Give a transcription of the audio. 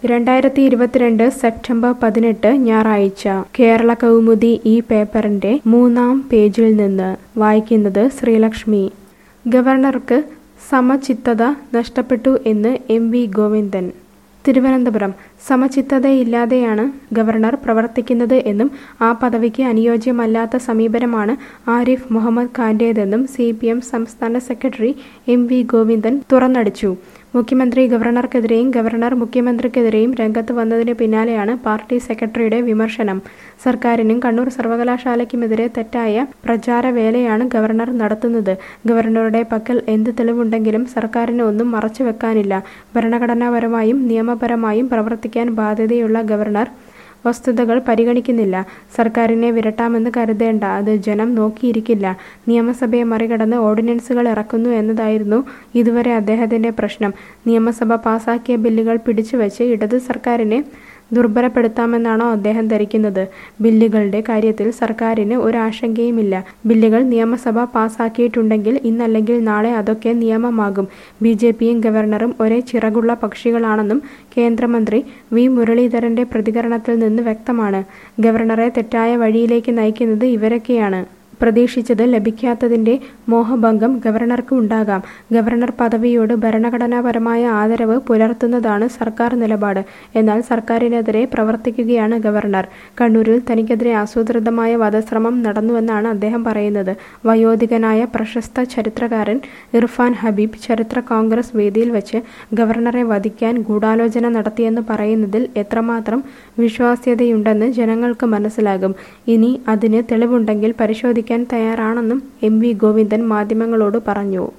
രണ്ടായിരത്തി ഇരുപത്തിരണ്ട് സെപ്റ്റംബർ പതിനെട്ട് ഞായറാഴ്ച കേരള കൗമുദി ഈ പേപ്പറിന്റെ മൂന്നാം പേജിൽ നിന്ന് വായിക്കുന്നത് ശ്രീലക്ഷ്മി ഗവർണർക്ക് സമചിത്തത നഷ്ടപ്പെട്ടു എന്ന് എം വി ഗോവിന്ദൻ തിരുവനന്തപുരം സമചിത്തതയില്ലാതെയാണ് ഗവർണർ പ്രവർത്തിക്കുന്നത് എന്നും ആ പദവിക്ക് അനുയോജ്യമല്ലാത്ത സമീപനമാണ് ആരിഫ് മുഹമ്മദ് ഖാന്റേതെന്നും സി പി എം സംസ്ഥാന സെക്രട്ടറി എം വി ഗോവിന്ദൻ തുറന്നടിച്ചു മുഖ്യമന്ത്രി ഗവർണർക്കെതിരെയും ഗവർണർ മുഖ്യമന്ത്രിക്കെതിരെയും രംഗത്ത് വന്നതിന് പിന്നാലെയാണ് പാർട്ടി സെക്രട്ടറിയുടെ വിമർശനം സർക്കാരിനും കണ്ണൂർ സർവകലാശാലയ്ക്കുമെതിരെ തെറ്റായ പ്രചാരവേലയാണ് ഗവർണർ നടത്തുന്നത് ഗവർണറുടെ പക്കൽ എന്ത് തെളിവുണ്ടെങ്കിലും സർക്കാരിന് ഒന്നും മറച്ചുവെക്കാനില്ല ഭരണഘടനാപരമായും നിയമപരമായും പ്രവർത്തിക്കാൻ ബാധ്യതയുള്ള ഗവർണർ വസ്തുതകൾ പരിഗണിക്കുന്നില്ല സർക്കാരിനെ വിരട്ടാമെന്ന് കരുതേണ്ട അത് ജനം നോക്കിയിരിക്കില്ല നിയമസഭയെ മറികടന്ന് ഓർഡിനൻസുകൾ ഇറക്കുന്നു എന്നതായിരുന്നു ഇതുവരെ അദ്ദേഹത്തിന്റെ പ്രശ്നം നിയമസഭ പാസാക്കിയ ബില്ലുകൾ പിടിച്ചുവച്ച് ഇടത് സർക്കാരിനെ ദുർബലപ്പെടുത്താമെന്നാണോ അദ്ദേഹം ധരിക്കുന്നത് ബില്ലുകളുടെ കാര്യത്തിൽ സർക്കാരിന് ഒരു ആശങ്കയുമില്ല ബില്ലുകൾ നിയമസഭ പാസാക്കിയിട്ടുണ്ടെങ്കിൽ ഇന്നല്ലെങ്കിൽ നാളെ അതൊക്കെ നിയമമാകും ബി ജെ പിയും ഗവർണറും ഒരേ ചിറകുള്ള പക്ഷികളാണെന്നും കേന്ദ്രമന്ത്രി വി മുരളീധരന്റെ പ്രതികരണത്തിൽ നിന്ന് വ്യക്തമാണ് ഗവർണറെ തെറ്റായ വഴിയിലേക്ക് നയിക്കുന്നത് ഇവരൊക്കെയാണ് പ്രതീക്ഷിച്ചത് ലഭിക്കാത്തതിന്റെ മോഹഭംഗം ഗവർണർക്ക് ഉണ്ടാകാം ഗവർണർ പദവിയോട് ഭരണഘടനാപരമായ ആദരവ് പുലർത്തുന്നതാണ് സർക്കാർ നിലപാട് എന്നാൽ സർക്കാരിനെതിരെ പ്രവർത്തിക്കുകയാണ് ഗവർണർ കണ്ണൂരിൽ തനിക്കെതിരെ ആസൂത്രിതമായ വധശ്രമം നടന്നുവെന്നാണ് അദ്ദേഹം പറയുന്നത് വയോധികനായ പ്രശസ്ത ചരിത്രകാരൻ ഇർഫാൻ ഹബീബ് ചരിത്ര കോൺഗ്രസ് വേദിയിൽ വെച്ച് ഗവർണറെ വധിക്കാൻ ഗൂഢാലോചന നടത്തിയെന്ന് പറയുന്നതിൽ എത്രമാത്രം വിശ്വാസ്യതയുണ്ടെന്ന് ജനങ്ങൾക്ക് മനസ്സിലാകും ഇനി അതിന് തെളിവുണ്ടെങ്കിൽ പരിശോധിക്കാൻ തയ്യാറാണെന്നും എം വി ഗോവിന്ദൻ മാധ്യമങ്ങളോട് പറഞ്ഞു